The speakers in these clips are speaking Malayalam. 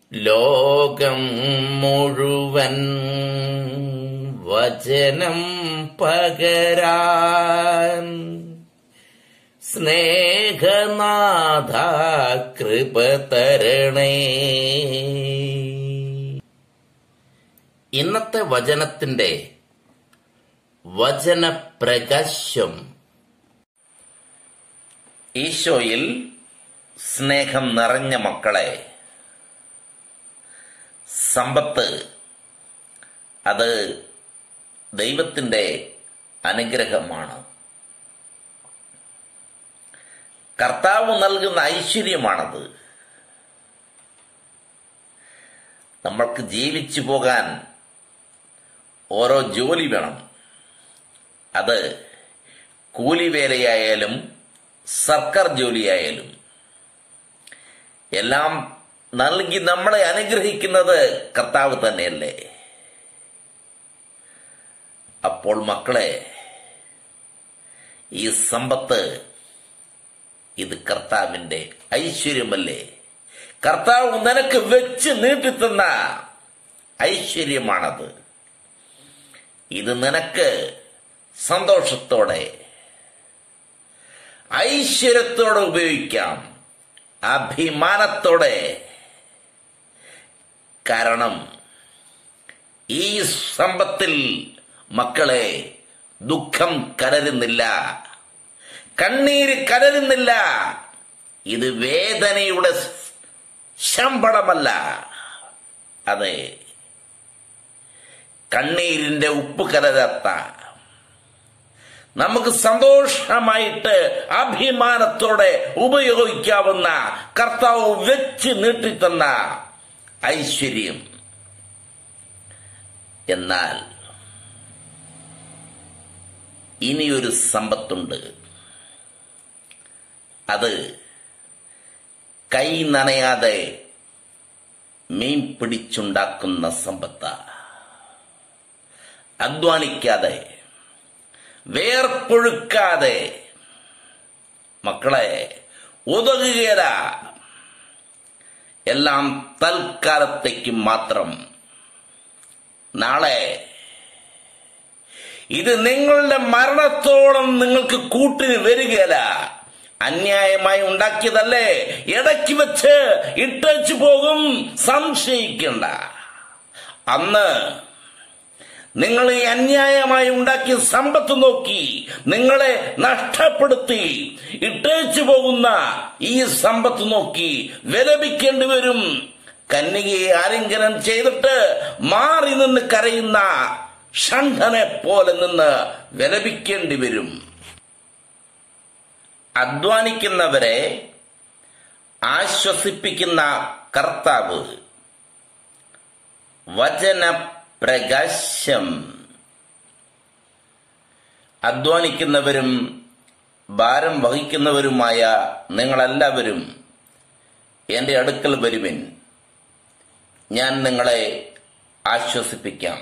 ലോകം മുഴുവൻ വചനം പകരാൻ സ്നേഹനാഥ കൃപ തരണേ ഇന്നത്തെ വചനത്തിന്റെ വചനപ്രകാശം ഈശോയിൽ സ്നേഹം നിറഞ്ഞ മക്കളെ സമ്പത്ത് അത് ദൈവത്തിന്റെ അനുഗ്രഹമാണ് കർത്താവ് നൽകുന്ന ഐശ്വര്യമാണത് നമ്മൾക്ക് ജീവിച്ചു പോകാൻ ഓരോ ജോലി വേണം അത് കൂലിവേലയായാലും സർക്കാർ ജോലിയായാലും എല്ലാം നൽകി നമ്മളെ അനുഗ്രഹിക്കുന്നത് കർത്താവ് തന്നെയല്ലേ അപ്പോൾ മക്കളെ ഈ സമ്പത്ത് ഇത് കർത്താവിന്റെ ഐശ്വര്യമല്ലേ കർത്താവ് നിനക്ക് വെച്ച് നീട്ടിത്തന്ന ഐശ്വര്യമാണത് ഇത് നിനക്ക് സന്തോഷത്തോടെ ഐശ്വര്യത്തോടെ ഉപയോഗിക്കാം അഭിമാനത്തോടെ കാരണം ഈ സമ്പത്തിൽ മക്കളെ ദുഃഖം കലരുന്നില്ല കണ്ണീര് കലരുന്നില്ല ഇത് വേദനയുടെ ശമ്പളമല്ല അതെ കണ്ണീരിന്റെ ഉപ്പ് കലരാത്ത നമുക്ക് സന്തോഷമായിട്ട് അഭിമാനത്തോടെ ഉപയോഗിക്കാവുന്ന കർത്താവ് വെച്ച് നീട്ടിത്തന്ന ഐശ്വര്യം എന്നാൽ ഇനിയൊരു സമ്പത്തുണ്ട് അത് കൈ നനയാതെ മീൻ പിടിച്ചുണ്ടാക്കുന്ന സമ്പത്ത അധ്വാനിക്കാതെ വേർപ്പൊഴുക്കാതെ മക്കളെ ഉതകുകയല്ല എല്ലാം തൽക്കാലത്തേക്ക് മാത്രം നാളെ ഇത് നിങ്ങളുടെ മരണത്തോളം നിങ്ങൾക്ക് കൂട്ടിന് വരികയല്ല അന്യായമായി ഉണ്ടാക്കിയതല്ലേ ഇടയ്ക്ക് വെച്ച് ഇട്ടച്ചു പോകും സംശയിക്കണ്ട അന്ന് നിങ്ങൾ ഈ അന്യായമായി ഉണ്ടാക്കിയ സമ്പത്ത് നോക്കി നിങ്ങളെ നഷ്ടപ്പെടുത്തി ഇട്ടേച്ചു പോകുന്ന ഈ സമ്പത്ത് നോക്കി വിലപിക്കേണ്ടി വരും കന്യകയെ ആലിംഗനം ചെയ്തിട്ട് മാറി നിന്ന് കരയുന്ന ഷണ്ഠനെ പോലെ നിന്ന് വിലപിക്കേണ്ടി വരും അധ്വാനിക്കുന്നവരെ ആശ്വസിപ്പിക്കുന്ന കർത്താവ് വചന പ്രകാശം അധ്വാനിക്കുന്നവരും ഭാരം വഹിക്കുന്നവരുമായ നിങ്ങളെല്ലാവരും എന്റെ അടുക്കൽ വരുവിൻ ഞാൻ നിങ്ങളെ ആശ്വസിപ്പിക്കാം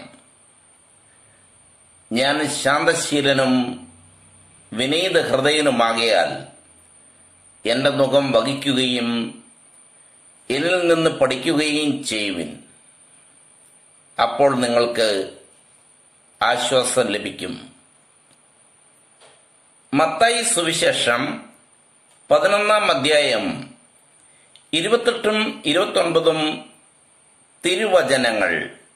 ഞാൻ ശാന്തശീലനും വിനീത ഹൃദയനുമാകയാൽ എന്റെ മുഖം വഹിക്കുകയും എന്നിൽ നിന്ന് പഠിക്കുകയും ചെയ്യുവിൻ അപ്പോൾ നിങ്ങൾക്ക് ആശ്വാസം ലഭിക്കും മത്തായി സുവിശേഷം പതിനൊന്നാം അധ്യായം ഇരുപത്തെട്ടും ഇരുപത്തൊൻപതും തിരുവചനങ്ങൾ